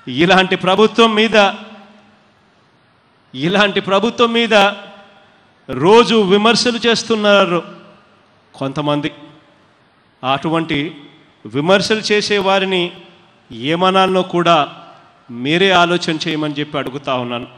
ఇలాంటి ప్రభుత్వం మీద ఇలాంటి ప్రభుత్వం మీద రోజు విమర్శలు చేస్తున్నారు కొంతమంది అటువంటి విమర్శలు చేసే వారిని ఏమనాలనో కూడా మీరే ఆలోచన చేయమని చెప్పి అడుగుతా ఉన్నాను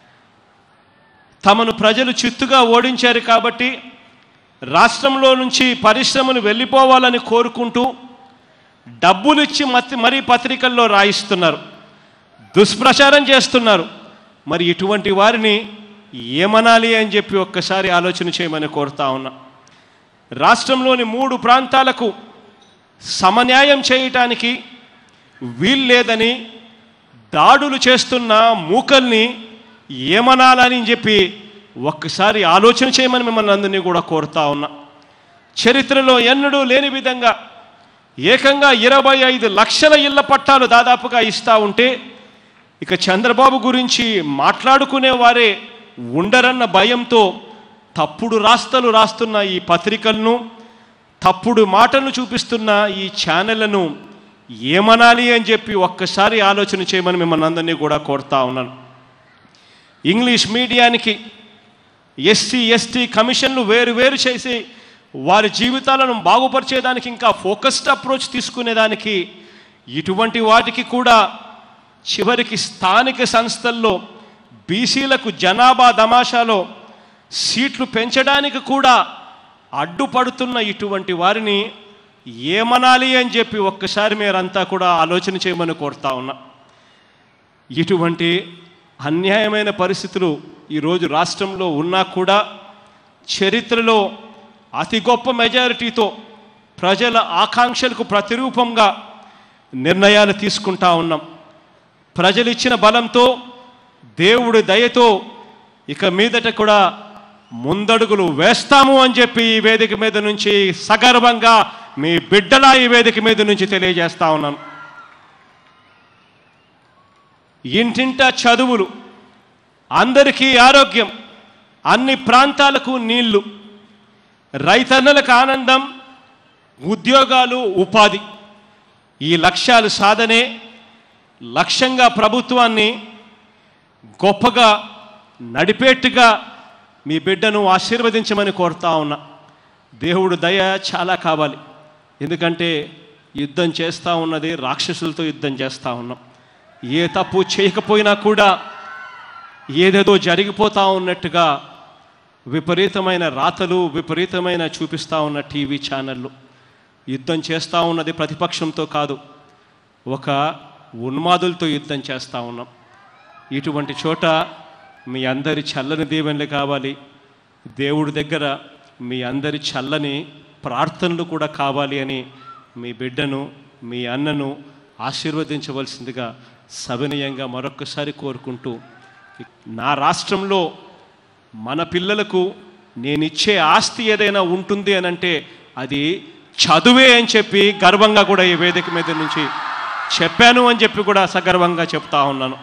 తమను ప్రజలు చిత్తుగా ఓడించారు కాబట్టి రాష్ట్రంలో నుంచి పరిశ్రమలు వెళ్ళిపోవాలని కోరుకుంటూ డబ్బులిచ్చి మతి మరీ పత్రికల్లో రాయిస్తున్నారు దుష్ప్రచారం చేస్తున్నారు మరి ఇటువంటి వారిని ఏమనాలి అని చెప్పి ఒక్కసారి ఆలోచన చేయమని కోరుతా ఉన్నా రాష్ట్రంలోని మూడు ప్రాంతాలకు సమన్యాయం చేయటానికి వీల్లేదని దాడులు చేస్తున్న మూకల్ని ఏమనాలని చెప్పి ఒక్కసారి ఆలోచన చేయమని మిమ్మల్ని అందరినీ కూడా కోరుతా ఉన్నా చరిత్రలో ఎన్నడూ లేని విధంగా ఏకంగా ఇరవై ఐదు లక్షల ఇళ్ల పట్టాలు దాదాపుగా ఇస్తా ఉంటే ఇక చంద్రబాబు గురించి మాట్లాడుకునే వారే ఉండరన్న భయంతో తప్పుడు రాస్తలు రాస్తున్న ఈ పత్రికలను తప్పుడు మాటలను చూపిస్తున్న ఈ ఛానళ్లను ఏమనాలి అని చెప్పి ఒక్కసారి ఆలోచన చేయమని మిమ్మల్ని అందరినీ కూడా కోరుతా ఉన్నాను ఇంగ్లీష్ మీడియానికి ఎస్సీ ఎస్టీ కమిషన్లు వేరు వేరు చేసి వారి జీవితాలను బాగుపరిచేదానికి ఇంకా ఫోకస్డ్ అప్రోచ్ తీసుకునేదానికి ఇటువంటి వాటికి కూడా చివరికి స్థానిక సంస్థల్లో బీసీలకు జనాభా దమాషాలో సీట్లు పెంచడానికి కూడా అడ్డుపడుతున్న ఇటువంటి వారిని ఏమనాలి అని చెప్పి ఒక్కసారి మీరంతా కూడా ఆలోచన చేయమని కోరుతా ఉన్నా ఇటువంటి అన్యాయమైన పరిస్థితులు ఈరోజు రాష్ట్రంలో ఉన్నా కూడా చరిత్రలో అతి గొప్ప మెజారిటీతో ప్రజల ఆకాంక్షలకు ప్రతిరూపంగా నిర్ణయాలు తీసుకుంటా ఉన్నాం ప్రజలు ఇచ్చిన బలంతో దేవుడి దయతో ఇక మీదట కూడా ముందడుగులు వేస్తాము అని చెప్పి ఈ వేదిక మీద నుంచి సగర్వంగా మీ బిడ్డలా ఈ వేదిక మీద నుంచి తెలియజేస్తా ఉన్నాను ఇంటింట చదువులు అందరికీ ఆరోగ్యం అన్ని ప్రాంతాలకు నీళ్లు రైతన్నలకు ఆనందం ఉద్యోగాలు ఉపాధి ఈ లక్ష్యాలు సాధనే లక్ష్యంగా ప్రభుత్వాన్ని గొప్పగా నడిపేట్టుగా మీ బిడ్డను ఆశీర్వదించమని కోరుతా ఉన్నా దేవుడు దయ చాలా కావాలి ఎందుకంటే యుద్ధం చేస్తూ ఉన్నది రాక్షసులతో యుద్ధం చేస్తూ ఉన్నాం ఏ తప్పు చేయకపోయినా కూడా ఏదేదో జరిగిపోతూ ఉన్నట్టుగా విపరీతమైన రాతలు విపరీతమైన చూపిస్తూ ఉన్న టీవీ ఛానళ్ళు యుద్ధం చేస్తూ ఉన్నది ప్రతిపక్షంతో కాదు ఒక ఉన్మాదులతో యుద్ధం చేస్తూ ఉన్నాం ఇటువంటి చోట మీ అందరి చల్లని దీవెనలు కావాలి దేవుడి దగ్గర మీ అందరి చల్లని ప్రార్థనలు కూడా కావాలి అని మీ బిడ్డను మీ అన్నను ఆశీర్వదించవలసిందిగా సవినయంగా మరొక్కసారి కోరుకుంటూ నా రాష్ట్రంలో మన పిల్లలకు నేనిచ్చే ఆస్తి ఏదైనా ఉంటుంది అని అంటే అది చదువే అని చెప్పి గర్వంగా కూడా ఈ వేదిక మీద నుంచి చెప్పాను అని చెప్పి కూడా సగర్వంగా చెప్తా ఉన్నాను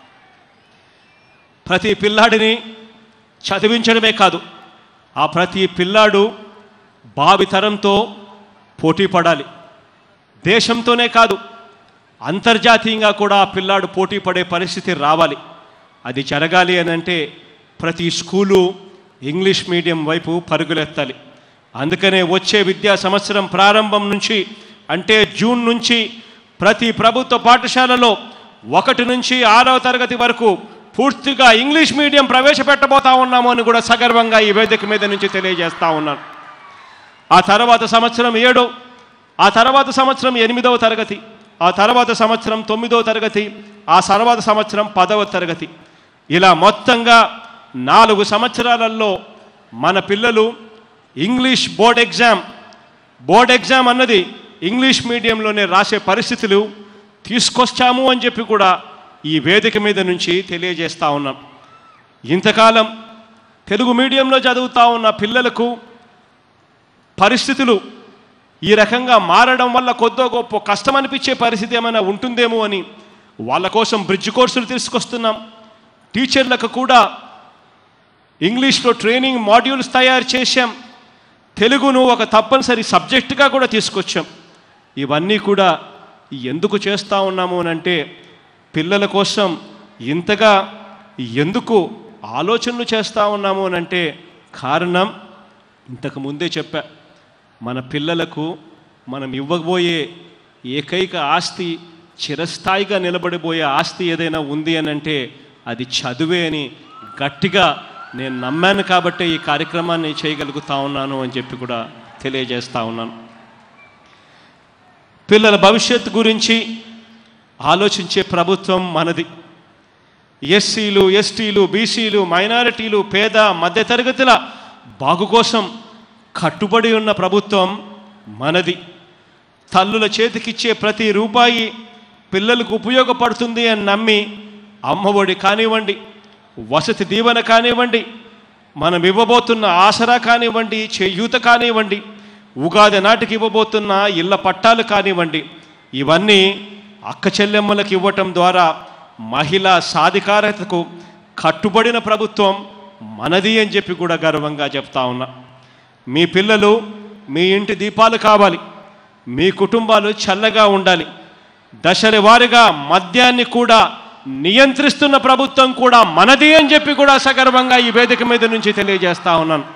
ప్రతి పిల్లాడిని చదివించడమే కాదు ఆ ప్రతి పిల్లాడు భావితరంతో పోటీ పడాలి దేశంతోనే కాదు అంతర్జాతీయంగా కూడా ఆ పిల్లాడు పోటీ పడే పరిస్థితి రావాలి అది జరగాలి అని అంటే ప్రతి స్కూలు ఇంగ్లీష్ మీడియం వైపు పరుగులెత్తాలి అందుకనే వచ్చే విద్యా సంవత్సరం ప్రారంభం నుంచి అంటే జూన్ నుంచి ప్రతి ప్రభుత్వ పాఠశాలలో ఒకటి నుంచి ఆరవ తరగతి వరకు పూర్తిగా ఇంగ్లీష్ మీడియం ప్రవేశపెట్టబోతా ఉన్నాము అని కూడా సగర్వంగా ఈ వేదిక మీద నుంచి తెలియజేస్తా ఉన్నాను ఆ తర్వాత సంవత్సరం ఏడో ఆ తర్వాత సంవత్సరం ఎనిమిదవ తరగతి ఆ తర్వాత సంవత్సరం తొమ్మిదవ తరగతి ఆ తర్వాత సంవత్సరం పదవ తరగతి ఇలా మొత్తంగా నాలుగు సంవత్సరాలలో మన పిల్లలు English board exam board exam అన్నది ఇంగ్లీష్ మీడియంలోనే రాసే పరిస్థితులు తీసుకొచ్చాము అని చెప్పి కూడా ఈ వేదిక మీద నుంచి తెలియజేస్తా ఉన్నాం ఇంతకాలం తెలుగు మీడియంలో చదువుతా ఉన్న పిల్లలకు పరిస్థితులు ఈ రకంగా మారడం వల్ల కొద్దో గొప్ప కష్టం అనిపించే పరిస్థితి ఏమైనా ఉంటుందేమో అని వాళ్ళ కోసం బ్రిడ్జ్ కోర్సులు తీసుకొస్తున్నాం టీచర్లకు కూడా ఇంగ్లీష్లో ట్రైనింగ్ మాడ్యూల్స్ తయారు చేశాం తెలుగును ఒక తప్పనిసరి సబ్జెక్టుగా కూడా తీసుకొచ్చాం ఇవన్నీ కూడా ఎందుకు చేస్తూ ఉన్నాము అని అంటే పిల్లల కోసం ఇంతగా ఎందుకు ఆలోచనలు చేస్తూ ఉన్నాము అని అంటే కారణం ఇంతకు ముందే చెప్పా మన పిల్లలకు మనం ఇవ్వబోయే ఏకైక ఆస్తి చిరస్థాయిగా నిలబడిపోయే ఆస్తి ఏదైనా ఉంది అని అంటే అది చదువే అని గట్టిగా నేను నమ్మాను కాబట్టే ఈ కార్యక్రమాన్ని చేయగలుగుతా ఉన్నాను అని చెప్పి కూడా తెలియజేస్తా ఉన్నాను పిల్లల భవిష్యత్తు గురించి ఆలోచించే ప్రభుత్వం మనది ఎస్సీలు ఎస్టీలు బీసీలు మైనారిటీలు పేద మధ్యతరగతుల బాగు కోసం కట్టుబడి ఉన్న ప్రభుత్వం మనది తల్లుల చేతికిచ్చే ప్రతి రూపాయి పిల్లలకు ఉపయోగపడుతుంది అని నమ్మి అమ్మఒడి కానివ్వండి వసతి దీవెన కానివ్వండి మనం ఇవ్వబోతున్న ఆసరా కానివ్వండి చేయూత కానివ్వండి ఉగాది నాటికి ఇవ్వబోతున్న ఇళ్ళ పట్టాలు కానివ్వండి ఇవన్నీ అక్క చెల్లెమ్మలకు ఇవ్వటం ద్వారా మహిళా సాధికారతకు కట్టుబడిన ప్రభుత్వం మనది అని చెప్పి కూడా గర్వంగా చెప్తా ఉన్నా మీ పిల్లలు మీ ఇంటి దీపాలు కావాలి మీ కుటుంబాలు చల్లగా ఉండాలి దశల వారీగా మద్యాన్ని కూడా నియంత్రిస్తున్న ప్రభుత్వం కూడా మనది అని చెప్పి కూడా సగర్వంగా ఈ వేదిక మీద నుంచి తెలియజేస్తా ఉన్నాను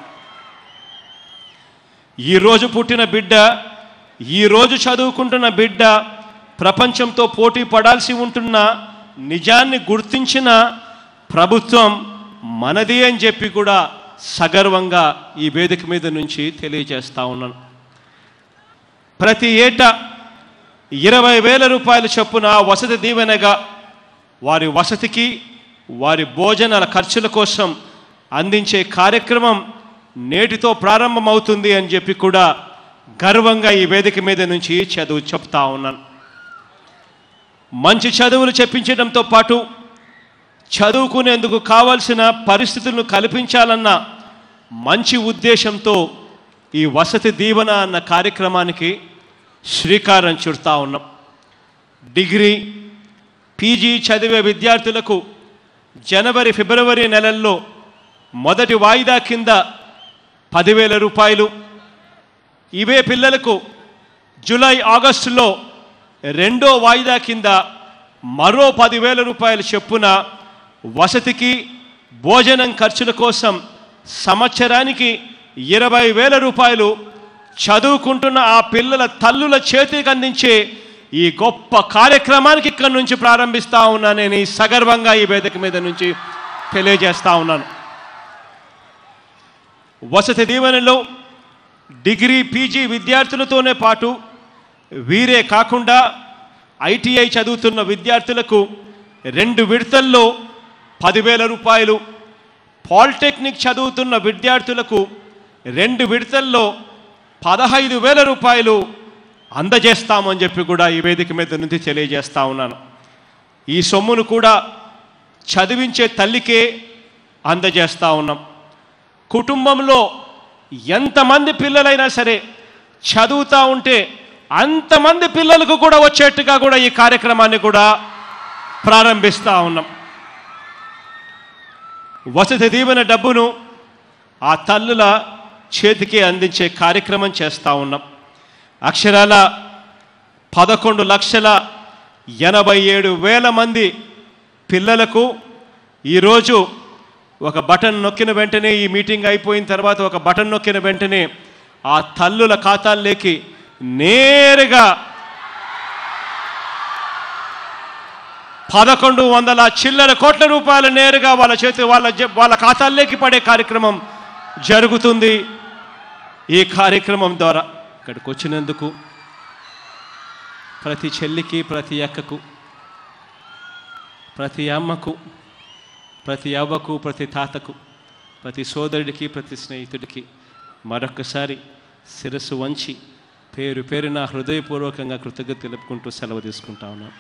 ఈరోజు పుట్టిన బిడ్డ ఈరోజు చదువుకుంటున్న బిడ్డ ప్రపంచంతో పోటీ పడాల్సి ఉంటున్న నిజాన్ని గుర్తించిన ప్రభుత్వం మనది అని చెప్పి కూడా సగర్వంగా ఈ వేదిక మీద నుంచి తెలియజేస్తా ఉన్నాను ప్రతి ఏటా ఇరవై వేల రూపాయల చొప్పున వసతి దీవెనగా వారి వసతికి వారి భోజనాల ఖర్చుల కోసం అందించే కార్యక్రమం నేటితో ప్రారంభమవుతుంది అని చెప్పి కూడా గర్వంగా ఈ వేదిక మీద నుంచి చదువు చెప్తా ఉన్నాను మంచి చదువులు చెప్పించడంతో పాటు చదువుకునేందుకు కావలసిన పరిస్థితులను కల్పించాలన్న మంచి ఉద్దేశంతో ఈ వసతి దీవెన అన్న కార్యక్రమానికి శ్రీకారం చుడతా ఉన్నాం డిగ్రీ పీజీ చదివే విద్యార్థులకు జనవరి ఫిబ్రవరి నెలల్లో మొదటి వాయిదా కింద పదివేల రూపాయలు ఇవే పిల్లలకు జూలై ఆగస్టులో రెండో వాయిదా కింద మరో పదివేల రూపాయల చొప్పున వసతికి భోజనం ఖర్చుల కోసం సంవత్సరానికి ఇరవై వేల రూపాయలు చదువుకుంటున్న ఆ పిల్లల తల్లుల చేతికి అందించే ఈ గొప్ప కార్యక్రమానికి ఇక్కడి నుంచి ప్రారంభిస్తా ఉన్నా నేను ఈ సగర్వంగా ఈ వేదిక మీద నుంచి తెలియజేస్తా ఉన్నాను వసతి దీవెనలో డిగ్రీ పీజీ విద్యార్థులతోనే పాటు వీరే కాకుండా ఐటీఐ చదువుతున్న విద్యార్థులకు రెండు విడతల్లో పదివేల రూపాయలు పాలిటెక్నిక్ చదువుతున్న విద్యార్థులకు రెండు విడతల్లో పదహైదు వేల రూపాయలు అందజేస్తామని చెప్పి కూడా ఈ వేదిక మీద నుంచి తెలియజేస్తా ఉన్నాను ఈ సొమ్మును కూడా చదివించే తల్లికే అందజేస్తా ఉన్నాం కుటుంబంలో ఎంతమంది పిల్లలైనా సరే చదువుతూ ఉంటే అంతమంది పిల్లలకు కూడా వచ్చేట్టుగా కూడా ఈ కార్యక్రమాన్ని కూడా ప్రారంభిస్తూ ఉన్నాం వసతి దీవెన డబ్బును ఆ తల్లుల చేతికి అందించే కార్యక్రమం చేస్తూ ఉన్నాం అక్షరాల పదకొండు లక్షల ఎనభై ఏడు వేల మంది పిల్లలకు ఈరోజు ఒక బటన్ నొక్కిన వెంటనే ఈ మీటింగ్ అయిపోయిన తర్వాత ఒక బటన్ నొక్కిన వెంటనే ఆ తల్లుల ఖాతాల్లోకి నేరుగా పదకొండు వందల చిల్లర కోట్ల రూపాయలు నేరుగా వాళ్ళ చేతి వాళ్ళ జ- వాళ్ళ ఖాతాల్లోకి పడే కార్యక్రమం జరుగుతుంది ఈ కార్యక్రమం ద్వారా ఇక్కడికి వచ్చినందుకు ప్రతి చెల్లికి ప్రతి అక్కకు ప్రతి అమ్మకు ప్రతి అవ్వకు ప్రతి తాతకు ప్రతి సోదరుడికి ప్రతి స్నేహితుడికి మరొకసారి శిరస్సు వంచి పేరు పేరున హృదయపూర్వకంగా కృతజ్ఞత తెలుపుకుంటూ సెలవు తీసుకుంటా ఉన్నాను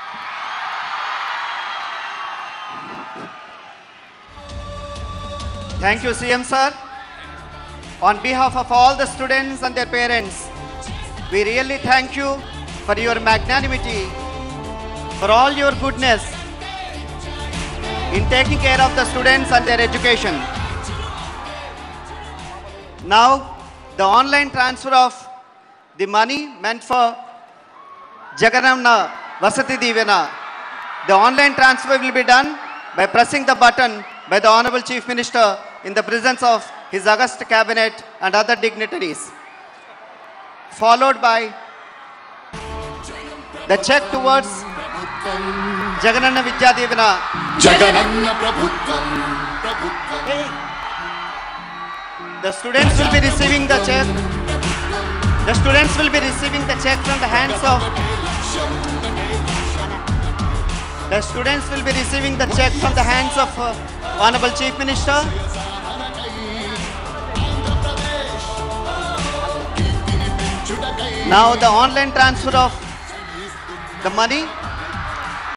Thank you, CM sir. On behalf of all the students and their parents, we really thank you for your magnanimity, for all your goodness in taking care of the students and their education. Now, the online transfer of the money meant for Jaganamna Vasati Divena The online transfer will be done by pressing the button by the Honorable Chief Minister in the presence of His August Cabinet and other dignitaries. Followed by the check towards Jagananna Vidya Devana. Jagananna ప్రభుత్వం ప్రభుత్వం The students will be receiving the check. The students will be receiving the check from the hands of. The students will be receiving the check from the hands of uh, Honorable Chief Minister. Now the online transfer of the money